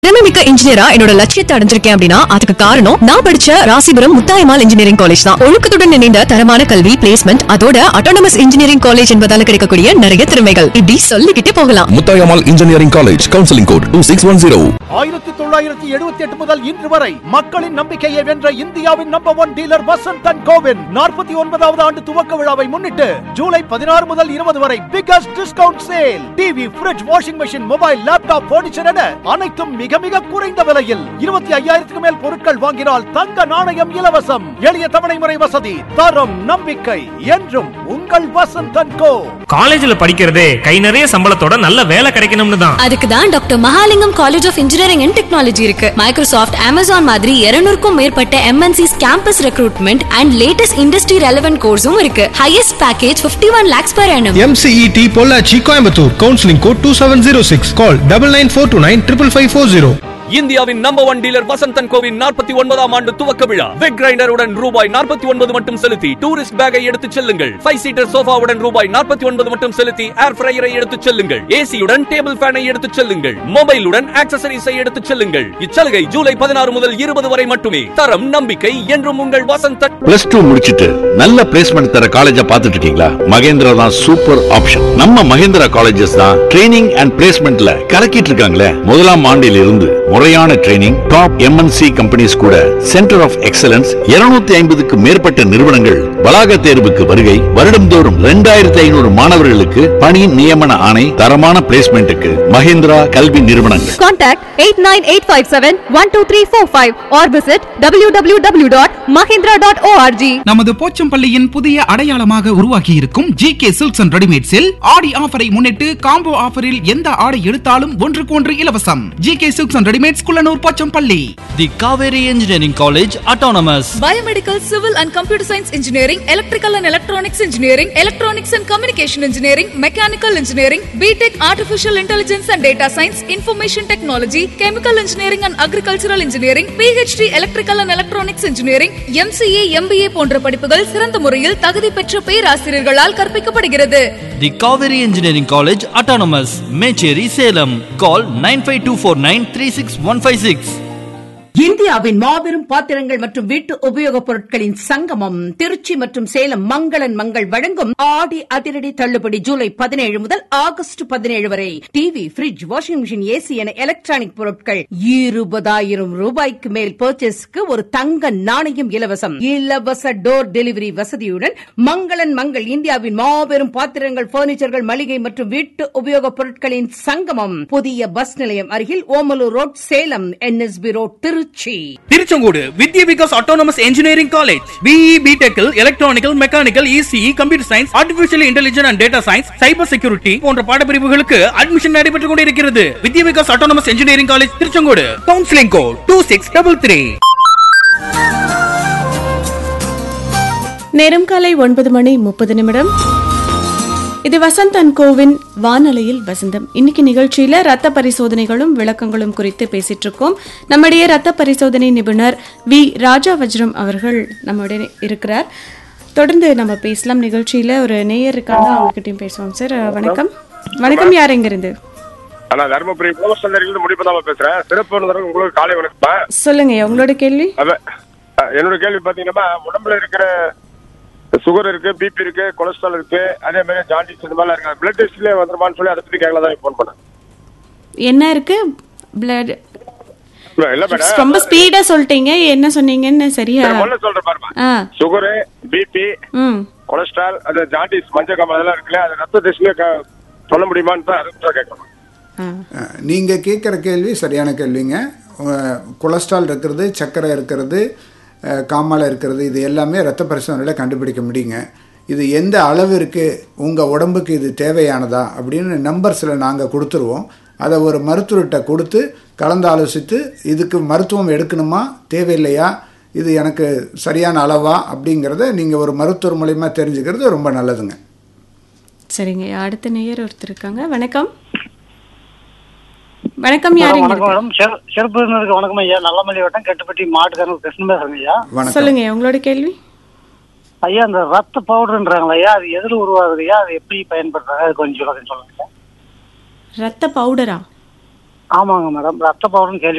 திறமைமிக்க இன்ஜினியரா என்னோட லட்சியத்தை அடைஞ்சிருக்கேன் அப்படின்னா அதுக்கு காரணம் நான் படிச்ச ராசிபுரம் முத்தாயமால் இன்ஜினியரிங் காலேஜ் தான் ஒழுக்கத்துடன் இணைந்த தரமான கல்வி பிளேஸ்மெண்ட் அதோட அட்டானமஸ் இன்ஜினியரிங் காலேஜ் என்பதால கிடைக்கக்கூடிய நிறைய திறமைகள் இப்படி சொல்லிக்கிட்டே போகலாம் Muthayammal engineering college counselling code two six one zero ஆயிரத்தி தொள்ளாயிரத்தி எழுபத்தி எட்டு முதல் இன்று வரை மக்களின் நம்பிக்கையை வென்ற இந்தியாவின் number one dealer Vasanth and கோவின் நாற்பத்தி ஒன்பதாவது ஆண்டு துவக்க விழாவை முன்னிட்டு ஜூலை பதினாறு முதல் இருபது வரை biggest discount sale TV fridge washing machine mobile laptop furniture என அனைத்தும் மிக மிக குறைந்த விலையில் இருபத்தி ஐயாயிரத்துக்கு மேல் பொருட்கள் வாங்கினால் தங்க நாணயம் இலவசம் எளிய தவணை முறை வசதி தரம் நம்பிக்கை என்றும் உங்கள் வசந்த் அண்ட் கோ காலேஜ்ல படிக்கிறதே கை நிறைய சம்பளத்தோட நல்ல வேலை கிடைக்கணும்னு தான் அதுக்கு தான் doctor Mahalingam college of engineering and technology இருக்கு மைக்ரோசாஃப்ட் அமேசான் மாதிரி 200 க்கும் மேற்பட்ட MNCs campus recruitment and latest industry relevant கோர்ஸும் இருக்கு highest package 51 one lakhs per annum MCET Pollachi Coimbatore counselling code two seven zero six call double nine four two nine triple five four zero இந்தியாவின் number one dealer Vasanth and கோவின் நாற்பத்தி ஒன்பதாம் ஆண்டு துவக்க விழா வெக் கிரைண்டருடன் ரூபாய் நாற்பத்தி ஒன்பது மட்டும் செலுத்தி டூரிஸ்ட் பேக்கை எடுத்துச் செல்லுங்கள் ஃபைவ் சீட்டர் சோஃபாவுடன் ரூபாய் நாற்பத்தி ஒன்பது மட்டும் செலுத்தி ஏர் ஃப்ரையரை எடுத்துச் செல்லுங்கள் ஏசியுடன் டேபிள் ஃபேனை எடுத்துச் செல்லுங்கள் மொபைலுடன் ஆக்சசரிஸை எடுத்துச் செல்லுங்கள் இச்சலுகை ஜூலை பதினாறு முதல் இருபது வரை மட்டுமே தரம் நம்பிக்கை என்றும் உங்கள் வசந்தன் பிளஸ் டூ முடிச்சிட்டு நல்ல பிளேஸ்மெண்ட் தர காலேஜ பாத்துட்டு இருக்கீங்களா மகேந்திரா தான் சூப்பர் ஆப்ஷன் நம்ம மகேந்திரா காலேஜஸ் தான் ட்ரைனிங் அண்ட் பிளேஸ்மெண்ட்ல கலக்கிட்டு இருக்காங்களே முதலாம் ஆண்டில் இருந்து முறையான ட்ரைனிங் டாப் எம்என்சி கம்பெனிஸ் கூட சென்டர் ஆஃப் எக்ஸலன்ஸ் 250 ஐம்பதுக்கு மேற்பட்ட நிறுவனங்கள் வளாக தேர்வுக்கு வருகை வருடம்தோறும் ரெண்டாயிரத்தி ஐநூறு மாணவர்களுக்கு பணி நியமன ஆணை தரமான பிளேஸ்மெண்ட்டுக்கு மகேந்திரா கல்வி நிறுவனங்கள் Contact 89857-12345 or visit www.mahindra.org. நமது போச்சம்பள்ளியின் புதிய அடையாளமாக உருவாக்கி இருக்கும் ஜி கே சில்க்ஸ் அண்ட் ரெடிமேட்ஸில் ஆடி ஆஃபரை முன்னிட்டு காம்போ ஆஃபரில் எந்த ஆடை எடுத்தாலும் ஒன்றுக்கு ஒன்று இலவசம் G K silks and readymades Kullanur Pochampalli the Kaveri engineering college autonomous biomedical civil and computer science engineering electrical and electronics engineering electronics and communication engineering mechanical engineering BTech artificial intelligence and data science information technology chemical engineering and agricultural engineering PhD electrical and electronics engineering MCA MBA போன்ற படிப்புகள் சிறந்த முறையில் தகுதி பெற்ற பேராசிரியர்களால் கற்பிக்கப்படுகிறது the Kaveri engineering college autonomous Mecheri Salem call nine five two four nine three six one five six இந்தியாவின் மாபெரும் பாத்திரங்கள் மற்றும் வீட்டு உபயோகப் பொருட்களின் சங்கமம் திருச்சி மற்றும் சேலம் மங்களன் மங்கள் வழங்கும் ஆடி அதிரடி தள்ளுபடி ஜூலை பதினேழு முதல் ஆகஸ்ட் பதினேழு வரை TV fridge washing machine AC என எலக்ட்ரானிக் பொருட்கள் இருபதாயிரம் ரூபாய்க்கு மேல் பர்ச்சேஸ்க்கு ஒரு தங்க நாணயம் இலவசம் இலவச டோர் டெலிவரி வசதியுடன் மங்களன் மங்கள் இந்தியாவின் மாபெரும் பாத்திரங்கள் பர்னிச்சர்கள் மளிகை மற்றும் வீட்டு உபயோகப் பொருட்களின் சங்கமம் புதிய பஸ் நிலையம் அருகில் Omalur road Salem NSB road Trichy Tiruchengode Vidya Vikas autonomous engineering college BE பிடெக்கில் electronical mechanical ECE computer science artificial intelligence and data science cyber security போன்ற பாடப்பிரிவுகளுக்கு அட்மிஷன் நடைபெற்றுக் கொண்டிருக்கிறது Vidya Vikas autonomous engineering college Tiruchengode counselling code two six double three நேரம் காலை ஒன்பது மணி முப்பது நிமிடம் இது வசந்த் அண்ட் கோவின் வானொலியில் வசந்தம் இன்னைக்கு நிகழ்ச்சியில ரத்த பரிசோதனைகளும் விளக்கங்களும் குறித்து பேசிட்டு இருக்கோம் நம்முடைய ரத்த பரிசோதனை நிபுணர் வி ராஜா வஜ்ரம் அவர்கள் நம்முடைய இருக்கிறார் தொடர்ந்து நம்ம பேசலாம் நிகழ்ச்சியில ஒரு நேயர் இருக்காங்க அவங்ககிட்டயும் பேசுவோம் சார் வணக்கம் வணக்கம் யார் எங்க இருந்து நான் தருமபுரி உலகசந்தரிலிருந்து முடிப்பதாம பேசுறேன் சிறப்பு விருந்தினர் உங்களுக்கு காலை வணக்கம் சொல்லுங்க உங்களோட கேள்வி அவ- அஹ் என்னோட கேள்வி பாத்தீங்கன்னா உடம்புல இருக்கிற சுகர் இருக்கு பிபி இருக்கு கொலஸ்ட்ரால் இருக்கு அதே மாதிரி ஜாண்டிஸ் இந்த மாதிரி இருக்கு பிளட் டெஸ்ட்லயே வந்துருமான்னு சொல்லி அதை பத்தி கேட்கலாம் தான் ஃபோன் பண்ணேன் என்ன இருக்கு பிளட் இல்ல, இல்ல மேடம் ரொம்ப ஸ்பீடா சொல்லிட்டீங்க என்ன சொன்னீங்கன்னு சரியா சரி, முதல்ல சொல்றேன் பாருமா ஆ சுகர் பிபி ம் கொலஸ்ட்ரால் அது ஜாண்டிஸ் மஞ்சள் காமல் அதெல்லாம் இருக்குல்ல அது ரத்த டெஸ்ட்லயே சொல்ல முடியுமான்னு தான் அதை தான் கேட்கணும் நீங்கள் கேட்குற கேள்வி சரியான கேள்விங்க அஹ், கொலஸ்ட்ரால் இருக்கிறது சர்க்கரை இருக்கிறது அஹ், காமாலை இருக்கிறது இது எல்லாமே ரத்த பரிசோதனையில் கண்டுபிடிக்க முடியுங்க இது எந்த அளவிற்கு உங்கள் உடம்புக்கு இது தேவையானதா அப்படின்னு நம்பர்ஸில் நாங்கள் கொடுத்துருவோம் அதை ஒரு மருத்துவர்கிட்ட கொடுத்து கலந்து ஆலோசித்து இதுக்கு மருத்துவம் எடுக்கணுமா தேவையில்லையா இது எனக்கு சரியான அளவா அப்படிங்கிறத நீங்கள் ஒரு மருத்துவர் மூலயமா தெரிஞ்சுக்கிறது ரொம்ப நல்லதுங்க சரிங்க அடுத்த நேயர் ஒருத்தர் இருக்காங்க வணக்கம் வணக்கம் யார் இங்க வணக்கம் இருக்கு? மேடம் சிற- சிறப்பு விருந்தினருக்கு வணக்கம் ஐயா நல்லமல்லி வட்டம் கட்டுப்பட்டி மாட்டுக்காரர் கிருஷ்ணன் பேசுறேங்க ஐயா சொல்லுங்க உங்களோட கேள்வி ஐயா அந்த ரத்த பவுடர்ன்றாங்களா ஐயா அது எதுல உருவாகுது ஐயா அது எப்படி பயன்படுறாங்க அது கொஞ்சம் சொல்லுங்க சொல்லுங்க ரத்த பவுடரா ஆமாங்க மேடம் ரத்த பவுடர்னு கேள்வி